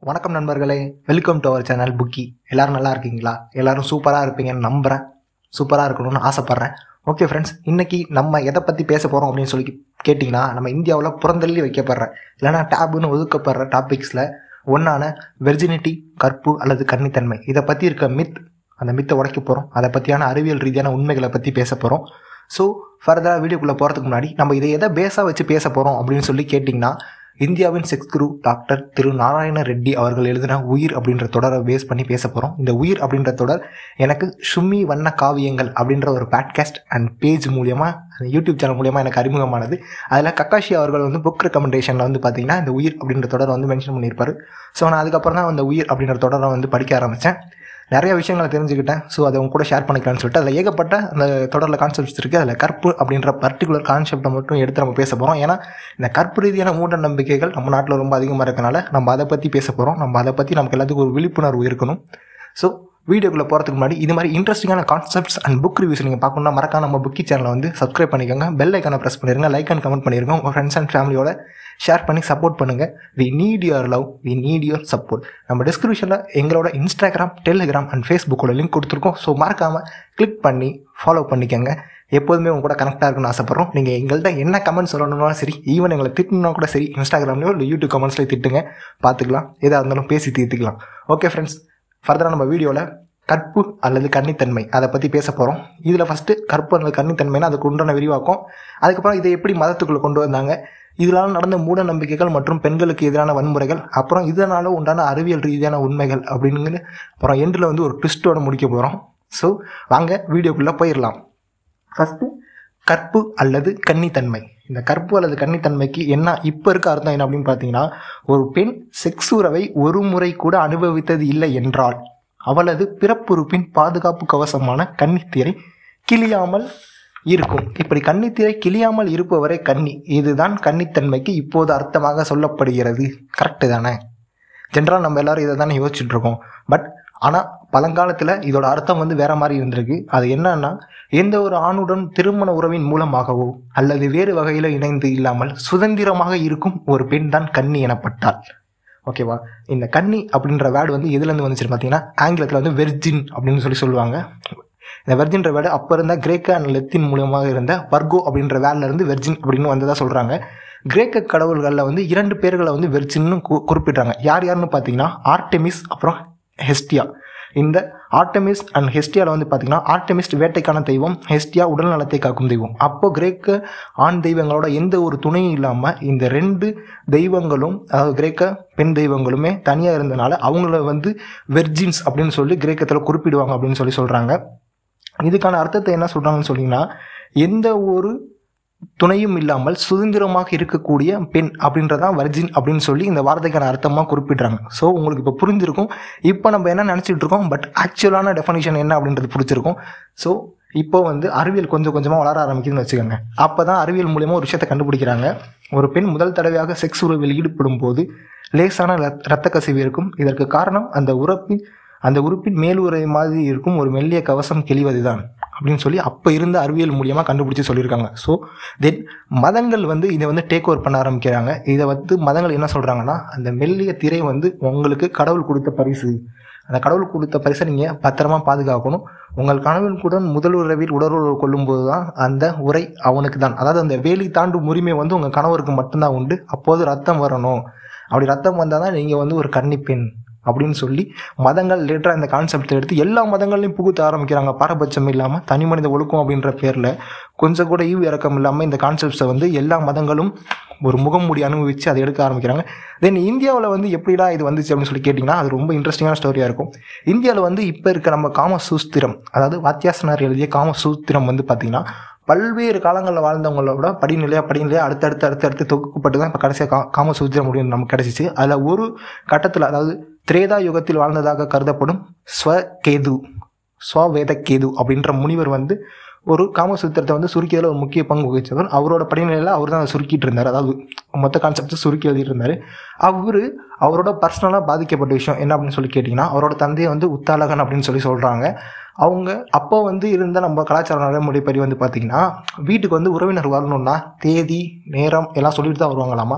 வணக்கம் நண்பர்களே welcome to our channel புக்கி எல்லாரும் நல்லா இருக்கீங்களா எல்லாரும் சூப்பராக இருப்பீங்கன்னு நம்புகிறேன் சூப்பராக இருக்கணும்னு ஆசைப்பட்றேன் ஓகே ஃப்ரெண்ட்ஸ் இன்னைக்கு நம்ம எதை பற்றி பேச போகிறோம் அப்படின்னு சொல்லி கேட்டிங்கன்னா நம்ம இந்தியாவில் புறந்தள்ளி வைக்கப்படுற இல்லைனா டேபுன்னு ஒதுக்கப்படுற டாபிக்ஸில் ஒன்றான வெர்ஜினிட்டி கற்பு அல்லது கன்னித்தன்மை இதை பற்றி இருக்க மித் அந்த மித்தை உடைக்க போகிறோம் அதை பற்றியான அறிவியல் ரீதியான உண்மைகளை பற்றி பேச போகிறோம் ஸோ ஃபர்தராக வீடியோக்குள்ளே போகிறதுக்கு முன்னாடி நம்ம இதை எதை பேஸாக வச்சு பேச போகிறோம் அப்படின்னு சொல்லி கேட்டிங்கன்னா இந்தியாவின் செக்ஸ் குரு டாக்டர் திரு நாராயண ரெட்டி அவர்கள் எழுதின உயிர் அப்படின்ற தொடரை பேஸ் பண்ணி பேச போகிறோம் இந்த உயிர் அப்படின்ற தொடர் எனக்கு ஷும்மி வண்ண காவியங்கள் அப்படின்ற ஒரு பாட்காஸ்ட் அண்ட் பேஜ் மூலியமாக அந்த யூடியூப் சேனல் மூலியமாக எனக்கு அறிமுகமானது அதில் கக்காஷி அவர்கள் வந்து புக் ரெக்கமெண்டேஷனில் வந்து பார்த்தீங்கன்னா இந்த உயிர் அப்படின்ற தொடரை வந்து மென்ஷன் பண்ணியிருப்பாரு ஸோ நான் அதுக்கப்புறம் தான் அந்த உயிர் அப்படின்ற தொடரை வந்து படிக்க ஆரம்பித்தேன் நிறைய விஷயங்களை தெரிஞ்சுக்கிட்டேன் ஸோ அதை உங்க கூட ஷேர் பண்ணிக்கலாம்னு சொல்லிட்டு அதில் ஏகப்பட்ட அந்த தொடரில் கான்செப்ட்ஸ் இருக்குது அதில் கற்பு அப்படின்ற பர்டிகுலர் கான்செப்டை மட்டும் எடுத்து நம்ம பேச போகிறோம் ஏன்னா இந்த கற்பு ரீதியான மூட நம்பிக்கைகள் நம்ம நாட்டில் ரொம்ப அதிகமாக இருக்கனால நம்ம அதை பற்றி பேச போகிறோம் நம்ம அதை பற்றி நமக்கு எல்லாத்துக்கும் ஒரு விழிப்புணர்வு இருக்கணும் ஸோ வீடியோக்குள்ளே போகிறதுக்கு முன்னாடி இது மாதிரி இன்ட்ரெஸ்டிங்கான கான்செப்ட்ஸ் அண்ட் புக் ரிவ்யூஸ் நீங்கள் பார்க்கணும்னா மறக்காம நம்ம புக்கி சேனலை வந்து சப்ஸ்கிரைப் பண்ணிக்கோங்க பெல் ஐக்கானை ப்ரெஸ் பண்ணிருங்க லைக் அண்ட் கமெண்ட் பண்ணிருங்க உங்கள் ஃப்ரெண்ட்ஸ் அண்ட் ஃபேமிலியோட ஷேர் பண்ணி சப்போர்ட் பண்ணுங்கள் we need your love we need your support நம்ம டிஸ்கிரிப்ஷனில் எங்களோட இன்ஸ்டாகிராம் டெலிகிராம் அண்ட் ஃபேஸ்புக்கோட லிங்க் கொடுத்துருக்கோம் ஸோ மறக்காமல் கிளிக் பண்ணி ஃபாலோ பண்ணிக்கோங்க எப்போதுமே உங்க கூட கனெக்டாக இருக்குன்னு ஆசைப்பட்றோம் நீங்கள் எங்கள்கிட்ட என்ன கமெண்ட் சொல்லணும்னாலும் சரி ஈவன் எங்களை திட்டணும்னா கூட சரி இன்ஸ்டாகிராம்லையோ இல்லை யூடியூப் கமெண்ட்ஸ்லேயே திட்டுங்க பார்த்துக்கலாம் எதாக இருந்தாலும் பேசி தீர்த்துக்கலாம் ஓகே ஃப்ரெண்ட்ஸ் ஃபர்தராக நம்ம வீடியோவில் கற்பு அல்லது கன்னித்தன்மை அதை பற்றி பேச போகிறோம் இதில் ஃபஸ்ட்டு கற்பு அல்லது கன்னித்தன்மைனா அதுக்கு உண்டான விரிவாக்கம் அதுக்கப்புறம் இதை எப்படி மதத்துக்குள்ளே கொண்டு வந்தாங்க இதனால் நடந்த மூட நம்பிக்கைகள் மற்றும் பெண்களுக்கு எதிரான வன்முறைகள் அப்புறம் இதனால் உண்டான அறிவியல் ரீதியான உண்மைகள் அப்படிங்கிறது அப்புறம் எண்டில் வந்து ஒரு ட்விஸ்ட்டோட முடிக்க போகிறோம் ஸோ வாங்க வீடியோக்குள்ளே போயிடலாம் ஃபஸ்ட்டு கற்பு அல்லது கன்னித்தன்மை இந்த கற்பு அல்லது கன்னித்தன்மைக்கு என்ன இப்போ இருக்க அர்த்தம் என்ன அப்படின்னு பார்த்தீங்கன்னா ஒரு பெண் செக்ஸ் உறவை ஒரு முறை கூட அனுபவித்தது இல்லை என்றால் அவளது பிறப்புறுப்பின் பாதுகாப்பு கவசமான கன்னித்திரை கிளியாமல் இருக்கும் இப்படி கன்னித்திரை கிளியாமல் இருப்பவரை கன்னி இதுதான் கன்னித்தன்மைக்கு இப்போது அர்த்தமாக சொல்லப்படுகிறது கரெக்டு தானே ஜென்ரலாக நம்ம எல்லாரும் இதை தானே யோசிச்சுட்டு இருக்கோம் பட் ஆனால் பழங்காலத்தில் இதோட அர்த்தம் வந்து வேற மாதிரி இருந்திருக்கு அது என்னன்னா எந்த ஒரு ஆணுடன் திருமண உறவின் மூலமாகவோ அல்லது வேறு வகையில் இணைந்து இல்லாமல் சுதந்திரமாக இருக்கும் ஒரு பெண் தான் கன்னி எனப்பட்டாள் ஓகேவா இந்த கன்னி அப்படின்ற வேர்டு வந்து எதுலேருந்து வந்துச்சு பார்த்தீங்கன்னா ஆங்கிலத்தில் வந்து வெர்ஜின் அப்படின்னு சொல்லி சொல்லுவாங்க இந்த வெர்ஜின்ற வேர்டு அப்போ இருந்த கிரேக்க அண்ட் லெத்தின் மூலமாக இருந்த வர்கோ அப்படின்ற வேர்டில் இருந்து வெர்ஜின் அப்படின்னு வந்ததாக சொல்கிறாங்க கிரேக்க கடவுள்களில் வந்து இரண்டு பேர்களை வந்து வெர்ஜின்னு கு- குறிப்பிட்றாங்க யார் யாருன்னு பார்த்தீங்கன்னா ஆர்டெமிஸ் அப்புறம் ஹெஸ்டியா இந்த ஆர்டெமிஸ் அண்ட் ஹெஸ்டியாவில் வந்து பார்த்தீங்கன்னா ஆர்டெமிஸ்ட் வேட்டைக்கான தெய்வம் ஹெஸ்டியா உடல் நலத்தை காக்கும் தெய்வம் அப்போ கிரேக்க ஆண் தெய்வங்களோட எந்த ஒரு துணையும் இல்லாமல் இந்த ரெண்டு தெய்வங்களும் அதாவது கிரேக்க பெண் தெய்வங்களுமே தனியாக இருந்தனால அவங்கள வந்து வெர்ஜின்ஸ் அப்படின்னு சொல்லி கிரேக்கத்தில் குறிப்பிடுவாங்க அப்படின்னு சொல்லி சொல்கிறாங்க இதுக்கான அர்த்தத்தை என்ன சொல்கிறாங்கன்னு சொன்னீங்கன்னா எந்த ஒரு துணையும் இல்லாமல் சுதந்திரமாக இருக்கக்கூடிய பெண் அப்படின்றதான் வர்ஜின் அப்படின்னு சொல்லி இந்த வார்த்தைக்கான அர்த்தமாக குறிப்பிடுறாங்க ஸோ உங்களுக்கு இப்போ புரிஞ்சிருக்கும் இப்போ நம்ம என்ன நினச்சிட்டு இருக்கோம் பட் ஆக்சுவலான டெஃபனிஷன் என்ன அப்படின்றது பிடிச்சிருக்கும் ஸோ இப்போ வந்து அறிவியல் கொஞ்சம் கொஞ்சமாக வளர ஆரம்பிக்குதுன்னு வச்சுக்கோங்க அப்போ தான் அறிவியல் மூலியமாக ஒரு விஷயத்தை கண்டுபிடிக்கிறாங்க ஒரு பெண் முதல் தடவையாக செக்ஸ் உறவில் ஈடுபடும் போது லேசான ரத்- இரத்த கசிவு இருக்கும் இதற்கு காரணம் அந்த உறுப்பின் அந்த உறுப்பின் மேலுறை மாதிரி இருக்கும் ஒரு மெல்லிய கவசம் கிழிவதுதான் அப்படின்னு சொல்லி அப்போ இருந்த அறிவியல் மூலியமாக கண்டுபிடிச்சு சொல்லியிருக்காங்க ஸோ தென் மதங்கள் வந்து இதை வந்து டேக் ஓவர் பண்ண ஆரம்பிக்கிறாங்க இதை வந்து மதங்கள் என்ன சொல்கிறாங்கன்னா அந்த மெல்லிய திரை வந்து உங்களுக்கு கடவுள் கொடுத்த பரிசு அந்த கடவுள் கொடுத்த பரிசை நீங்கள் பத்திரமா பாதுகாக்கணும் உங்கள் கணவனுக்குடன் முதல் உறவில் உடலுறவு கொள்ளும்போது தான் அந்த உரை அவனுக்கு தான் அதாவது அந்த வேலி தாண்டும் உரிமை வந்து உங்கள் கணவருக்கு மட்டும்தான் உண்டு அப்போது ரத்தம் வரணும் அப்படி ரத்தம் வந்தால் தான் நீங்கள் வந்து ஒரு கன்னிப்பெண் அப்படின்னு சொல்லி மதங்கள் லேட்டராக இந்த கான்செப்டை எடுத்து எல்லா மதங்கள்லையும் புகுத்த ஆரம்பிக்கிறாங்க பாரபட்சம் இல்லாமல் தனி மனித ஒழுக்கம் அப்படின்ற பேரில் கொஞ்சம் கூட ஈவு இறக்கம் இல்லாமல் இந்த கான்செப்ட்ஸை வந்து எல்லா மதங்களும் ஒரு முகமூடி அனுபவித்து அதை எடுக்க ஆரம்பிக்கிறாங்க தென் இந்தியாவில் வந்து எப்படிடா இது வந்துச்சு அப்படின்னு சொல்லி கேட்டிங்கன்னா அது ரொம்ப இன்ட்ரெஸ்டிங்கான ஸ்டோரியாக இருக்கும் இந்தியாவில் வந்து இப்போ இருக்க நம்ம காம சூஸ்திரம் அதாவது வாத்தியாசனார் எழுதிய காம சூஸ்திரம் வந்து பார்த்திங்கன்னா பல்வேறு காலங்களில் வாழ்ந்தவங்களோட படிநிலையாக படிநிலையாக அடுத்தடுத்து அடுத்தடுத்து தொகுக்கப்பட்டு தான் இப்போ கடைசியாக கா காம சூத்திரம் முடியும் நமக்கு கிடைச்சிச்சு அதில் ஒரு கட்டத்தில் அதாவது திரேதா யுகத்தில் வாழ்ந்ததாக கருதப்படும் ஸ்வகேது ஸ்வவேத கேது அப்படின்ற முனிவர் வந்து ஒரு காமசூத்திரத்தை வந்து சுருக்கியதில் ஒரு முக்கிய பங்கு வகிச்சவர் அவரோட படிநிலையில் அவர் தான் அதை சுருக்கிட்டு இருந்தார் அதாவது மொத்த கான்செப்டை சுருக்கி எழுதிட்டு இருந்தார் அவர் அவரோட பர்சனலாக பாதிக்கப்பட்ட விஷயம் என்ன அப்படின்னு சொல்லி கேட்டிங்கன்னா அவரோட தந்தையை வந்து உத்தாலகன் அப்படின்னு சொல்லி சொல்கிறாங்க அவங்க அப்போ வந்து இருந்த நம்ம கலாச்சார நடைமுறைப்படி வந்து பார்த்திங்கன்னா வீட்டுக்கு வந்து உறவினர் வரணும்னா தேதி நேரம் எல்லாம் சொல்லிட்டு தான் வருவாங்களாமா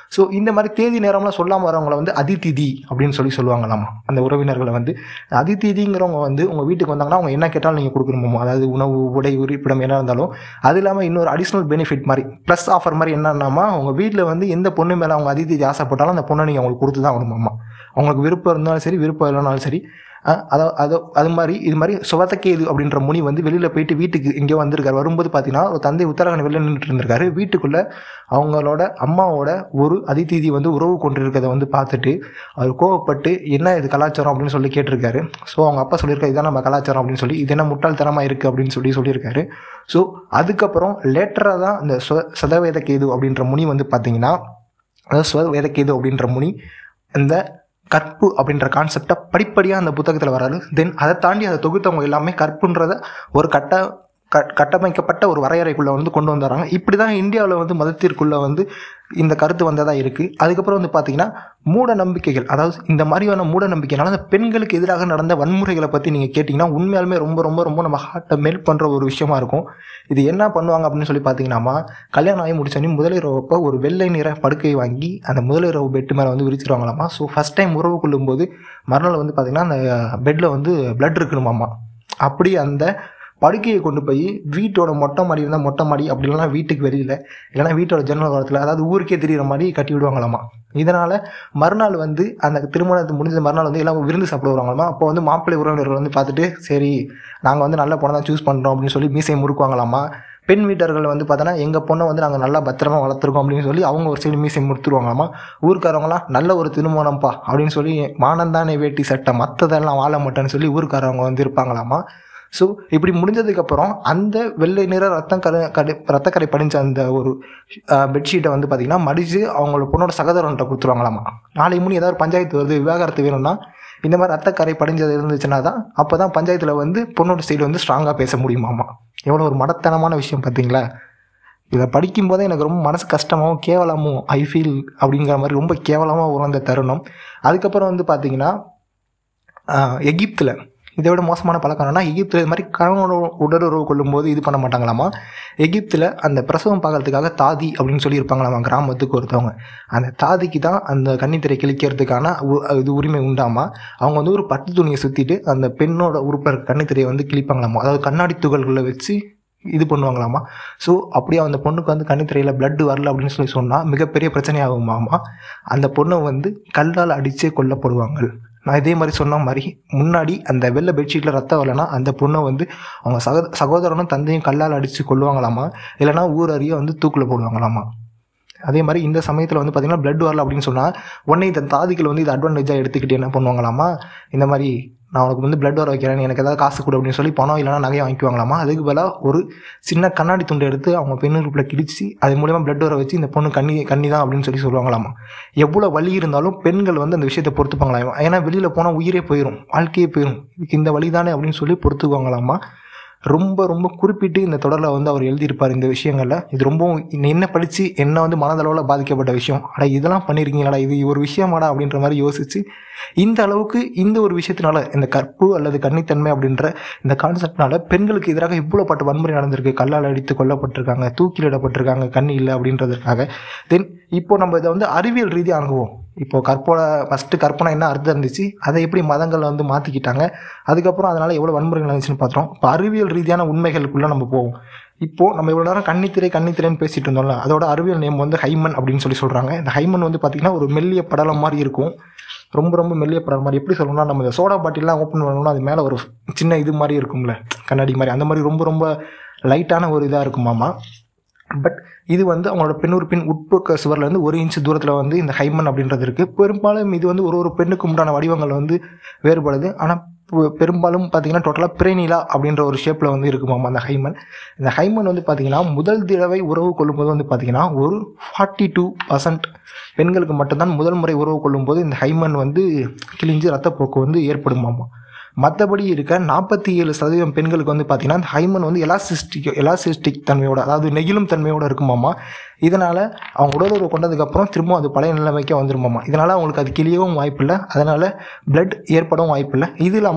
ஸோ இந்த மாதிரி தேதி நேரம்லாம் சொல்லாமல் வரவங்கள வந்து அதிதிதி அப்படின்னு சொல்லி சொல்லுவாங்களாமா அந்த உறவினர்களை வந்து அதிதிதிங்கிறவங்க வந்து உங்கள் வீட்டுக்கு வந்தாங்கன்னா அவங்க என்ன கேட்டாலும் நீங்கள் கொடுக்கணுமாமா அதாவது உணவு உடை உரிப்பிடம் என்ன இருந்தாலும் அது இல்லாமல் இன்னொரு அடிஷ்னல் பெனிஃபிட் மாதிரி ப்ளஸ் ஆஃபர் மாதிரி என்னன்னாமா உங்கள் வீட்டில் வந்து எந்த பொண்ணு மேலே அவங்க அதிதி ஆசைப்பட்டாலும் அந்த பொண்ணை நீங்கள் அவங்களுக்கு கொடுத்து தான் ஆகணுமாமா அவங்களுக்கு விருப்பம் இருந்தாலும் சரி விருப்பம் இல்லைனாலும் சரி அஹ் அதாவது அது அது மாதிரி இது மாதிரி சுவத்தக்கேது அப்படின்ற முனி வந்து வெளியில் போயிட்டு வீட்டுக்கு எங்கேயோ வந்திருக்காரு வரும்போது பார்த்தீங்கன்னா ஒரு தந்தை உத்தரகாண்ட் வெளியில் நின்றுட்டு இருந்திருக்காரு வீட்டுக்குள்ளே அவங்களோட அம்மாவோட ஒரு அதிதீதி வந்து உறவு கொண்டிருக்கிறத வந்து பார்த்துட்டு அவர் கோவப்பட்டு என்ன இது கலாச்சாரம் அப்படின்னு சொல்லி கேட்டிருக்காரு ஸோ அவங்க அப்பா சொல்லியிருக்காரு இதான் நம்ம கலாச்சாரம் அப்படின்னு சொல்லி இது என்ன முட்டாள்தனமாக இருக்குது அப்படின்னு சொல்லி சொல்லியிருக்காரு ஸோ அதுக்கப்புறம் லேட்டராக தான் இந்த ஸ்வ சதவேத கேது அப்படின்ற முனி வந்து பார்த்தீங்கன்னா அதாவது ஸ்வவேத கேது அப்படின்ற முனி இந்த கற்பு அப்படின்ற கான்செப்டை படிப்படியாக அந்த புத்தகத்தில் வராது தென் அதை தாண்டி அதை தொகுத்தவங்க எல்லாமே கற்புன்றத ஒரு கட்ட க- கட்டமைக்கப்பட்ட ஒரு வரையறைக்குள்ளே வந்து கொண்டு வந்துடுறாங்க இப்படி தான் இந்தியாவில் வந்து மதத்திற்குள்ளே வந்து இந்த கருத்து வந்ததாக இருக்குது அதுக்கப்புறம் வந்து பார்த்திங்கன்னா மூட நம்பிக்கைகள் அதாவது இந்த மாதிரியான மூட நம்பிக்கைனால அந்த பெண்களுக்கு எதிராக நடந்த வன்முறைகளை பற்றி நீங்கள் கேட்டிங்கன்னா உண்மையாலுமே ரொம்ப ரொம்ப ரொம்ப நம்ம ஹார்ட்டை மெல்ட் பண்ணுற ஒரு விஷயமா இருக்கும் இது என்ன பண்ணுவாங்க அப்படின்னு சொல்லி பார்த்தீங்கன்னா கல்யாணம் ஆகி முடிச்சோன்னே முதலிரவப்போ ஒரு வெள்ளை நிற படுக்கையை வாங்கி அந்த முதலிரவு பெட்டு மேலே வந்து விரிச்சிருவாங்களாமா ஸோ ஃபஸ்ட் டைம் உறவு கொள்ளும்போது மறுநாள் வந்து பார்த்திங்கன்னா அந்த பெட்டில் வந்து பிளட் இருக்கணுமாமா அப்படி அந்த படுக்கையை கொண்டு போய் வீட்டோட மொட்டை மாடி இருந்தால் மொட்டை மாடி அப்படி இல்லைனா வீட்டுக்கு வெளியில் இல்லைனா வீட்டோட ஜன்னல் ஓரத்தில் அதாவது ஊருக்கே தெரியுற மாதிரி கட்டி விடுவாங்களாமா இதனால் மறுநாள் வந்து அந்த திருமணத்து முடிஞ்ச மறுநாள் வந்து எல்லாம் விருந்து சாப்பிட வருவாங்களாமா அப்போ வந்து மாப்பிள்ளை உறவினர்கள் வந்து பார்த்துட்டு சரி நாங்கள் வந்து நல்ல பொண்ணை தான் சூஸ் பண்ணுறோம் அப்படின்னு சொல்லி மீசையை முறுக்குவாங்களாமா பெண் வீட்டர்கள் வந்து பார்த்தோன்னா எங்கள் பொண்ணை வந்து நாங்கள் நல்லா பத்திரமா வளர்த்துருக்கோம் அப்படின்னு சொல்லி அவங்க ஒரு சைடு மீசை முறுத்துருவாங்களாமா ஊருக்காரவங்களாம் நல்ல ஒரு திருமணம்ப்பா அப்படின்னு சொல்லி மானந்தானே வேட்டி சட்டை மற்றதெல்லாம் வாழ மாட்டேன்னு சொல்லி ஊருக்காரவங்க வந்து இருப்பாங்களாமா ஸோ இப்படி முடிஞ்சதுக்கப்புறம் அந்த வெள்ளை நிற ரத்தம் கரு கடு ரத்தக்கரை படிஞ்ச அந்த ஒரு பெட்ஷீட்டை வந்து பார்த்திங்கன்னா மடித்து அவங்களோட பொண்ணோட சகோதரன்ட்ட கொடுத்துருவாங்களாமா நாளை முன்னி ஏதாவது ஒரு பஞ்சாயத்து வருது விவாகரத்து வேணும்னா இந்த மாதிரி ரத்தக்கரை படிஞ்சது இருந்துச்சுன்னா தான் அப்போ தான் பஞ்சாயத்தில் வந்து பொண்ணோட சைடு வந்து ஸ்ட்ராங்காக பேச முடியுமாமா எவ்வளோ ஒரு மடத்தனமான விஷயம் பார்த்தீங்களா இதை படிக்கும்போதே எனக்கு ரொம்ப மனசு கஷ்டமாகவும் கேவலமும் ஐ ஃபீல் அப்படிங்கிற மாதிரி ரொம்ப கேவலமாக உணர்ந்த தருணம் அதுக்கப்புறம் வந்து பார்த்தீங்கன்னா எகிப்தில் இதை விட மோசமான பழக்கம் என்னன்னா எகிப்தில் இது மாதிரி கணவனோட உடலுறவு கொள்ளும்போது இது பண்ண மாட்டாங்களாமா எகிப்தில் அந்த பிரசவம் பார்க்கறதுக்காக தாதி அப்படின்னு சொல்லி இருப்பாங்களாமா கிராமத்துக்கு ஒருத்தவங்க அந்த தாதிக்கு தான் அந்த கன்னித்திரை கிழிக்கிறதுக்கான உ- இது உரிமை உண்டாமா அவங்க வந்து ஒரு பட்டு துணியை சுற்றிட்டு அந்த பெண்ணோட உறுப்பினர் கன்னித்திரையை வந்து கிழிப்பாங்களாமா அதாவது கண்ணாடி துகள்களை வச்சு இது பண்ணுவாங்களாமா ஸோ அப்படியே அந்த பொண்ணுக்கு வந்து கண்ணித்திரையில் blood வரல அப்படின்னு சொல்லி சொன்னால் மிகப்பெரிய பிரச்சனையாகுமாமா அந்த பொண்ணை வந்து கல்லால் அடிச்சே கொல்லப்படுவாங்க நான் இதே மாதிரி சொன்ன மாதிரி முன்னாடி அந்த வெள்ளை பெட்ஷீட்டில் ரத்தம் வரலனா அந்த பொண்ணை வந்து அவங்க சகோ சகோதரனும் தந்தையும் கல்லால் அடித்து கொல்லுவாங்களாமா இல்லைனா ஊர் அறிய வந்து தூக்கில் போடுவாங்களாமா அதே மாதிரி இந்த சமயத்தில் வந்து பார்த்தீங்கன்னா blood வரல அப்படின்னு சொன்னால் உடனே இந்த தாதிகள் வந்து இது அட்வான்டேஜாக எடுத்துக்கிட்டு என்ன பண்ணுவாங்களாமா இந்த மாதிரி நான் உனக்கு வந்து blood வர வைக்கிறேன் எனக்கு ஏதாவது காசு கொடு அப்படின்னு சொல்லி பணம் இல்லைனா நகையை வாங்கிக்குவாங்களாமா அதுக்கு பதிலாக ஒரு சின்ன கண்ணாடி துண்டை எடுத்து அவங்க பெண்ணுறுப்பில் கிழிச்சு அது மூலியமாக blood வர வச்சு இந்த பொண்ணு கண்ணி கண்ணி தான் அப்படின்னு சொல்லி சொல்லுவாங்களாமா எவ்வளோ வலி இருந்தாலும் பெண்கள் வந்து அந்த விஷயத்தை பொறுத்துப்பாங்களாமா ஏன்னா வெளியில் போனால் உயிரே போயிடும் வாழ்க்கையே போயிடும் இதுக்கு இந்த வழி தானே அப்படின்னு சொல்லி பொறுத்துக்குவாங்களாமா ரொம்ப ரொம்ப குறிப்பிட்டு இந்த தொடரில் வந்து அவர் எழுதியிருப்பார் இந்த விஷயங்களில் இது ரொம்பவும் என்ன படித்து என்ன வந்து மனதளவில் பாதிக்கப்பட்ட விஷயம் அட இதெல்லாம் பண்ணியிருக்கீங்களாடா இது ஒரு விஷயமாடா அப்படின்ற மாதிரி யோசித்து இந்த அளவுக்கு இந்த ஒரு விஷயத்தினால இந்த கற்பு அல்லது கன்னித்தன்மை அப்படின்ற இந்த கான்செப்ட்னால பெண்களுக்கு எதிராக இவ்வளோ பட்ட வன்முறை நடந்திருக்கு கல்லால் அடித்து கொல்லப்பட்டிருக்காங்க தூக்கிலிடப்பட்டிருக்காங்க கண்ணி இல்லை அப்படின்றதுக்காக தென் இப்போ நம்ம இதை வந்து அறிவியல் ரீதியாக அணுகுவோம் இப்போ கற்போட ஃபஸ்ட்டு கற்பனை என்ன அர்த்தம் இருந்துச்சு அதை எப்படி மதங்கள் வந்து மாற்றிக்கிட்டாங்க அதுக்கப்புறம் அதனால் எவ்வளோ வன்முறைகள் நடந்துச்சுன்னு பார்த்தோம் இப்போ அறிவியல் ரீதியான உண்மைகளுக்குள்ளே நம்ம போவோம் இப்போது நம்ம இவ்வளோ நேரம் கன்னித்திரை கன்னித்திரைன்னு பேசிட்டு இருந்தோம்ல அதோட அறிவியல் நேம் வந்து ஹைமன் அப்படின்னு சொல்லி சொல்கிறாங்க இந்த ஹைமன் வந்து பார்த்திங்கன்னா ஒரு மெல்லிய படலம் மாதிரி இருக்கும் ரொம்ப ரொம்ப மெல்லிய படலம் மாதிரி எப்படி சொல்லணும்னா நம்ம இந்த சோடா பாட்டிலாம் ஓப்பன் பண்ணோம்னா அது மேலே ஒரு சின்ன இது மாதிரி இருக்கும்ல கண்ணாடி மாதிரி அந்த மாதிரி ரொம்ப ரொம்ப லைட்டான ஒரு இதாக இருக்குமாமா பட் இது வந்து அவங்களோட பெண்ணுறுப்பின் உட்பக்க சுவர்லேருந்து ஒரு இன்ச் தூரத்தில் வந்து இந்த ஹைமன் அப்படின்றது இருக்குது பெரும்பாலும் இது வந்து ஒரு ஒரு பெண்ணுக்கு உண்டான வடிவங்கள் வந்து வேறுபடுது ஆனால் பெரும்பாலும் பார்த்தீங்கன்னா டோட்டலாக பிரேனிலா அப்படின்ற ஒரு ஷேப்பில் வந்து இருக்குமாமா அந்த ஹைமன் இந்த ஹைமன் வந்து பார்த்தீங்கன்னா முதல் தடவை உறவு கொள்ளும்போது வந்து பார்த்தீங்கன்னா ஒரு ஃபார்ட்டி டூ பர்சன்ட் பெண்களுக்கு மட்டும்தான் முதல் முறை உறவு கொள்ளும்போது இந்த ஹைமன் வந்து கிழிஞ்சு ரத்தப்போக்கு வந்து ஏற்படுமாமா மற்றபடி இருக்க நாற்பத்தி ஏழு சதவீதம் பெண்களுக்கு வந்து பார்த்தீங்கன்னா இந்த ஹைமன் வந்து எலாசிஸ்டிக் எலாசிஸ்டிக் தன்மையோட அதாவது நெகிழும் தன்மையோட இருக்குமாமா இதனால் அவங்க உடலுறவு கொண்டதுக்கப்புறம் திரும்ப அது பழைய நிலைமைக்கே வந்துருமாமா இதனால் அவங்களுக்கு அது கிளியவும் வாய்ப்பில்லை அதனால் பிளட் ஏற்படவும் வாய்ப்பில்லை இது இல்லாமல்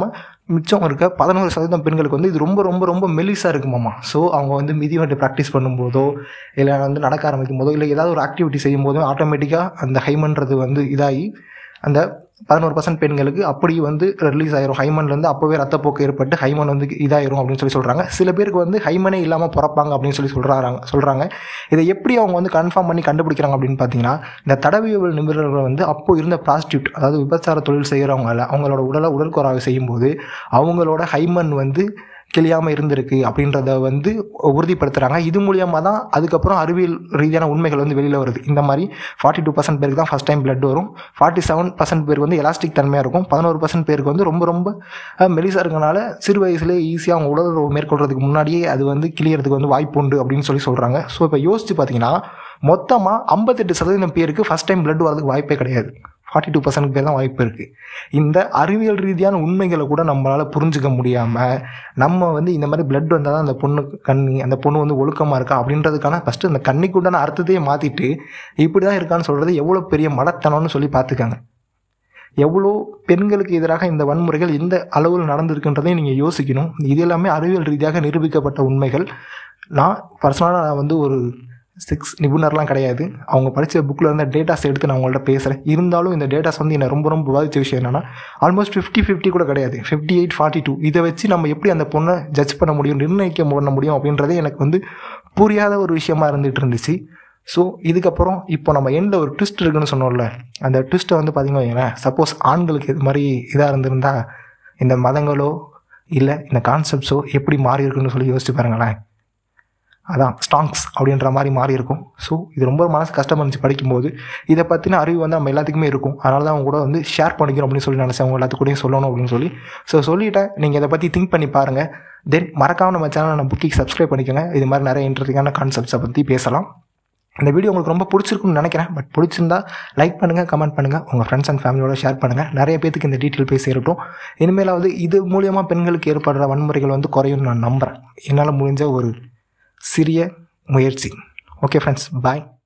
மிச்சம் இருக்க பதினோரு சதவீதம் பெண்களுக்கு வந்து இது ரொம்ப ரொம்ப ரொம்ப மெலிசாக இருக்குமாம்மா ஸோ அவங்க வந்து மிதிவண்டி ப்ராக்டிஸ் பண்ணும்போதோ இல்லை வந்து நடக்க ஆரம்பிக்கும் போதோ இல்லை ஏதாவது ஒரு ஆக்டிவிட்டி செய்யும் போதோ ஆட்டோமேட்டிக்காக அந்த ஹைமன்றது வந்து இதாகி அந்த பதினோரு பர்சன்ட் பெண்களுக்கு அப்படி வந்து ரிலீஸ் ஆயிரும் ஹைமன்லேருந்து அப்போவே ரத்தப்போக்கு ஏற்பட்டு ஹைமன் வந்து இதாயிரும் அப்படின்னு சொல்லி சொல்கிறாங்க சில பேருக்கு வந்து ஹைமனே இல்லாமல் பிறப்பாங்க அப்படின்னு சொல்லி சொல்கிறாங்க சொல்கிறாங்க இதை எப்படி அவங்க வந்து கன்ஃபார்ம் பண்ணி கண்டுபிடிக்கிறாங்க அப்படின்னு பார்த்தீங்கன்னா இந்த தடவியல் நிபுணர்கள் வந்து அப்போ இருந்த ப்ராஸ்டியூட் அதாவது விபச்சார தொழில் செய்கிறவங்கள அவங்களோட உடலை உடற்குறாவை செய்யும்போது அவங்களோட ஹைமன் வந்து கிளியாமல் இருந்திருக்கு அப்படின்றத வந்து உறுதிப்படுத்துகிறாங்க இது மூலியமாக தான் அதுக்கப்புறம் அறிவியல் ரீதியான உண்மைகள் வந்து வெளியில் வருது இந்த மாதிரி ஃபார்ட்டி டூ பர்சன்ட் பேருக்கு தான் ஃபஸ்ட் டைம் பிளட் வரும் ஃபார்ட்டி செவன் பர்சன்ட் பேருக்கு வந்து எலாஸ்டிக் தன்மையாக இருக்கும் பதினோரு பர்சன்ட் பேருக்கு வந்து ரொம்ப ரொம்ப மெலிசாக இருக்கனால சிறு வயசுலேயே ஈஸியாக அவங்க உடல் உறவு மேற்கொள்றதுக்கு முன்னாடியே அது வந்து கிளியறதுக்கு வந்து வாய்ப்பு உண்டு அப்படின்னு சொல்லி சொல்கிறாங்க ஸோ இப்போ யோசிச்சு பார்த்தீங்கன்னா மொத்தமாக ஐம்பத்தெட்டு சதவீதம் பேருக்கு ஃபஸ்ட் டைம் பிளட் வரதுக்கு வாய்ப்பே கிடையாது ஃபார்ட்டி டூ பர்சன்ட் பேர் தான் வாய்ப்பு இருக்குது இந்த அறிவியல் ரீதியான உண்மைகளை கூட நம்மளால் புரிஞ்சுக்க முடியாமல் நம்ம வந்து இந்த மாதிரி பிளட் வந்தால் தான் அந்த பொண்ணு கண்ணி அந்த பொண்ணு வந்து ஒழுக்கமாக இருக்கா அப்படின்றதுக்கான ஃபஸ்ட்டு அந்த கண்ணிக்கு உண்டான அர்த்தத்தையே மாற்றிட்டு இப்படி தான் இருக்கான்னு சொல்கிறது எவ்வளோ பெரிய மடத்தனம்னு சொல்லி பார்த்துக்கங்க எவ்வளோ பெண்களுக்கு எதிராக இந்த வன்முறைகள் எந்த அளவில் நடந்திருக்குன்றதையும் நீங்கள் யோசிக்கணும் இது எல்லாமே அறிவியல் ரீதியாக நிரூபிக்கப்பட்ட உண்மைகள் நான் பர்சனலாக நான் வந்து ஒரு சிக்ஸ் நிபுணர்லாம் கிடையாது அவங்க படித்த புக்கில் இருந்த டேட்டாஸ் எடுத்து நான் உங்கள்ட்ட பேசுகிறேன் இருந்தாலும் இந்த டேட்டாஸ் வந்து என்னை ரொம்ப ரொம்ப பாதித்த விஷயம் என்னென்னா ஆல்மோஸ்ட் ஃபிஃப்டி ஃபிஃப்டி கூட கிடையாது ஃபிஃப்டி எயிட் ஃபார்ட்டி டூ இதை வச்சு நம்ம எப்படி அந்த பொண்ணை ஜட்ஜ் பண்ண முடியும் நிர்ணயிக்க பண்ண முடியும் அப்படின்றதே எனக்கு வந்து புரியாத ஒரு விஷயமா இருந்துகிட்டு இருந்துச்சு ஸோ இதுக்கப்புறம் இப்போ நம்ம எண்டில் ஒரு ட்விஸ்ட் இருக்குன்னு சொன்னோம்ல அந்த ட்விஸ்ட்டை வந்து பார்த்திங்கன்னா வைங்களேன் சப்போஸ் ஆண்களுக்கு இது மாதிரி இதாக இருந்திருந்தா இந்த மதங்களோ இல்லை இந்த கான்செப்ட்ஸோ எப்படி மாறி இருக்குன்னு சொல்லி யோசிச்சு பாருங்களேன் அதான் ஸ்டாங்ஸ் அப்படின்ற மாதிரி மாறி இருக்கும் ஸோ இது ரொம்ப மனசு கஷ்டமாக இருந்துச்சு படிக்கும்போது இதை பற்றின அறிவு வந்து நம்ம எல்லாத்துக்குமே இருக்கும் அதனால தான் அவங்க கூட வந்து ஷேர் பண்ணிக்கிறோம் அப்படின்னு சொல்லி நினச்சேன் அவங்க எல்லாத்துக்கூடயும் சொல்லணும் அப்படின்னு சொல்லி ஸோ சொல்லிட்டேன் நீங்கள் இதை பற்றி திங்க் பண்ணி பாருங்கள் தென் மறக்காமல் நம்ம சேனலை நம்ம புக்கிங் சப்ஸ்கிரைப் பண்ணிக்கோங்க இது மாதிரி நிறைய இன்ட்ரெஸ்டிங்கான கான்செப்ட்ஸை பற்றி பேசலாம் இந்த வீடியோ உங்களுக்கு ரொம்ப பிடிச்சிருக்குன்னு நினைக்கிறேன் பட் பிடிச்சிருந்தா லைக் பண்ணுங்கள் கமெண்ட் பண்ணுங்கள் உங்கள் ஃப்ரெண்ட்ஸ் அண்ட் ஃபேமிலியோட ஷேர் பண்ணுங்கள் நிறைய பேத்துக்கு இந்த டீட்டெயில் போய் சேரட்டும் இனிமேலாவது இது மூலியமாக பெண்களுக்கு ஏற்படுற வன்முறைகள் வந்து குறையும்னு நான் நம்புகிறேன் என்னால் முடிஞ்ச ஒரு சிறிய முயற்சி ஓகே ஃப்ரெண்ட்ஸ் பாய்